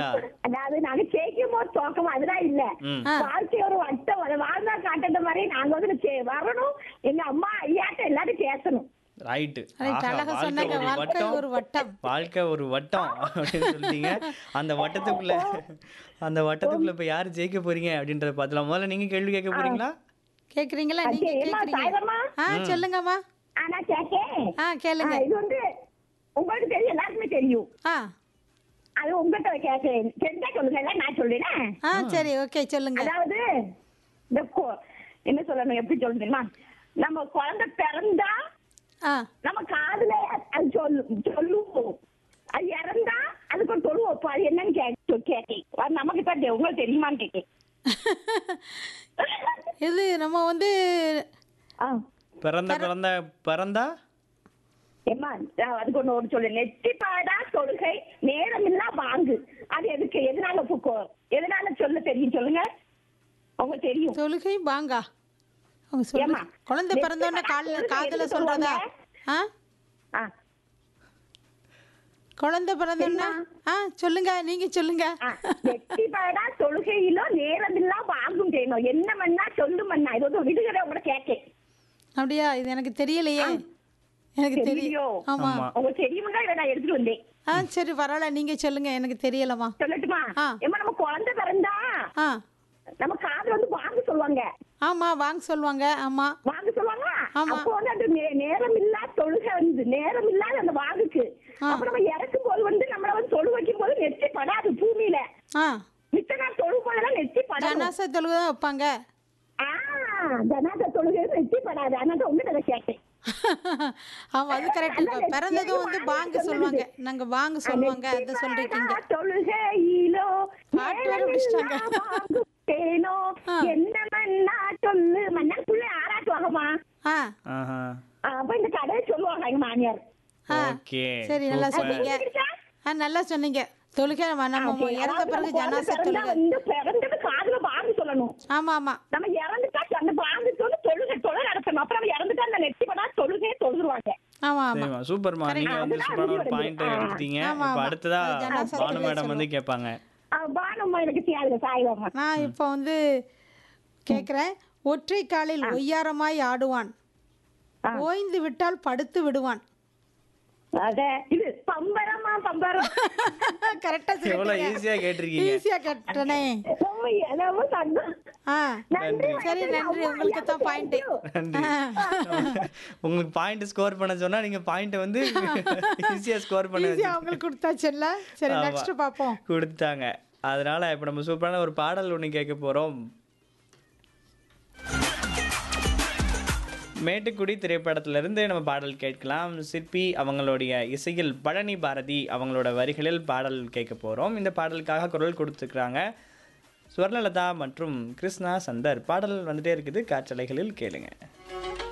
அப்படிங்களா அதாவது நாங்க ஜெயிக்கும் போது தோக்கம் அதுதான் இல்ல ம். வாழ்க்கை ஒரு வட்டம் அதை வாழ்ந்தா காட்டுற மாதிரி நாங்க வந்து ஜெ- வரணும் எங்க அம்மா ஐயாட்ட எல்லாரும் பேசணும் ரைட்டு Right, அழகா சொன்னாங்க. வாழ்க்கை ஒரு வட்டம். வாழ்க்கை ஒரு வட்டம் அப்படின்னு சொல்லிட்டீங்க அந்த வட்டத்துக்குள்ள அந்த வட்டத்துக்குள்ள இப்ப யாரு ஜெயிக்க போறீங்க அப்படின்றத பார்த்துலாம் முதல்ல நீங்க கேள்வி கேட்க போறீங்களா கேக்குறீங்களா நீங்க அச்சே, ஏம்மா, கேக்குறீங்க சாய்வம்மா? ஆ சொல்லுங்கம்மா ஆனா கேக்கேன் ஆ கேளுங்க இது வந்து உங்களுக்கு தெரியும் எல்லாருக்குமே தெரியும் ஆ அது உங்ககிட்ட கேட்கேன் தெரிஞ்சா சொல்லுங்க இல்ல நான் சொல்லிடுறேன் ஆ சரி ஓகே சொல்லுங்க அதாவது இந்த கொ- என்ன சொல்லணும் எப்படி சொல்லணும் தெரியுமா நம்ம குழந்தை பிறந்தா ஆ நம்ம காதுல அது சொல்லு சொல்லுவோம் அது இறந்தா அதுக்கு ஒரு தொழு வைப்போம் அது என்னன்னு கேட்டு கேட்டேன் அது நமக்கு தான் தெ- உங்களுக்கு தெரியுமான்னு கேட்டேன் இது நம்ம வந்து ஆ பிறந்த பிறந்த பிறந்தா ஏம்மா நான் அதுக்கு ஒண்ணு ஒரு சொல்லு நெத்தி பாடா தொழுகை நேரமில்லா வாங்கு அது எதுக்கு எதனால புக்கோ எதனால சொல்ல தெரியும் சொல்லுங்க உங்களுக்கு தெரியும் தொழுகை பாங்கா அவங்க சொல்லு ஏம்மா, குழந்தை பிறந்தோடனே நெத்தி காலில் பாடா காதுல தொழுகை சொல்றதா எதுக்கு ஆ ஆ குழந்தை பிறந்தோடனே ஆ சொல்லுங்க நீங்க சொல்லுங்க ஆ, நெத்தி பாடா தொழுகையிலோ நேரமில்லா வாங்கும் செய்யணும் என்ன மண்ணா சொல்லு மண்ணா இது வந்து விடுகிற உங்களை கேட்டேன் அப்படியா இது எனக்கு தெரியலையே எனக்கு தெரியலையோ? தெரியும் ஆமா ஆமா. உங்களுக்கு தெரியுமா இதை நான் எடுத்துட்டு வந்தேன் ஆ சரி பரவாயில்ல நீங்க சொல்லுங்க எனக்கு தெரியலம்மா சொல்லட்டுமா ஆ. ஏம்மா நம்ம குழந்தை பிறந்தா ஆ நம்ம காதுல வந்து வாங்க சொல்லுவாங்க ஆமா வாங்க சொல்லுவாங்க ஆமா வாங்க சொல்லுவாங்க ஆமா. அப்போ வந்து அது நே- நேரம் இல்லா தொழுகை வந்து நேரம் இல்லாத அந்த வாங்குக்கு ஆ. அப்ப நம்ம இறக்கும் போது வந்து நம்மள வந்து தொழு வைக்கும் போது நெத்தி படாது பூமியில ஆ மித்த நாள் தொழு போதெல்லாம் நெத்தி படாது ஜனாச தொழுகை தான் வைப்பாங்க ஆ ஜனாத தொழுகை நெத்தி படாது அதனால உங்ககிட்ட அதை கேட்டேன் ஆமா அது கரெக்ட் பிறந்ததும் வந்து பாங்கு சொல்லுவாங்க நாங்க வாங்க சொல்லுவாங்க அதை சொல்றீங்க தொழுகையிலோ பாட்டு வேற பிடிச்சிட்டாங்க. தேனோ ஆ. என்ன மண்ணா சொல்லு மண்ணா புள்ள ஆராட்டுவாங்கம்மா ஆ ஆஹா அப்ப இந்த கதையை சொல்லுவாங்க எங்க மாமியார் ஆ ஓகே சரி நல்லா சூப்பர். சொன்னீங்க புரியுதா? ஆ நல்லா சொன்னீங்க தொழுகை நம்ம நம்ம சரி, இறந்த அதாவது பிறகு நம்ம குழந்தை ஜனாச பிறந்தா தொழுகை வந்து பிறந்தது காதுல பாங்கு சொல்லணும் ஆமா ஆமா நம்ம இறந்துட்டா அந்த பாங்கு சொல்லி தொழுகை தொலை நடத்தணும் அப்புறம் நம்ம இறந்துட்டா அந்த நெத்தி படா தொழுகையை தொழுதுருவாங்க ஆமா ஆமா சரிம்மா சூப்பர்மா நீங்க வந்து அதுதான் சூப்பரான ஒரு முடிவு பாயிண்ட் எடுக்கணும். எடுத்துட்டீங்க ஆமா, இப்போ ஆமா. அடுத்ததா அது ஜனாசா பானு தொழுகை மேடம் வந்து கேட்பாங்க பானம்மா எனக்கு செய்யாதுங்க சாய்வாமா நான் இப்போ வந்து கேக்குறேன் ஒற்றை காலில் ஒய்யாரமாய் ஆடுவான் ஆ. ஓய்ந்து விட்டால் படுத்து விடுவான் அத இது பம்பரமா பம்பரம் கரெக்டா எவ்வளவு ஈஸியா கேட்டிருக்கீங்க ஈஸியா கேட்டனே ரொம்ப எவ்வளவு சந்தோஷம். ஆ நன்றி சரி வணக்கம். நன்றி அம்மா, உங்களுக்கு தான் ஐயா, பாயிண்ட் thank you. உங்களுக்கு பாயிண்ட் ஸ்கோர் பண்ண சொன்னா நீங்க பாயிண்ட் வந்து ஈஸியா ஸ்கோர் பண்ண ஈஸியா அவங்களுக்கு கொடுத்தாச்சுல்ல சரி ஆமா. நெக்ஸ்ட் பாப்போம் கொடுத்தாங்க அதனால இப்போ நம்ம சூப்பரான ஒரு பாடல் ஒன்று கேட்க போறோம் மேட்டுக்குடி திரைப்படத்திலிருந்து நம்ம பாடல் கேட்கலாம் சிற்பி அவங்களுடைய இசையில் பழனி பாரதி அவங்களோட வரிகளில் பாடல் கேட்க போகிறோம் இந்த பாடலுக்காக குரல் கொடுத்துருக்குறாங்க ஸ்வர்ணலதா மற்றும் கிருஷ்ணா சந்தர் பாடல் வந்துட்டே இருக்குது காற்றலைகளில் கேளுங்க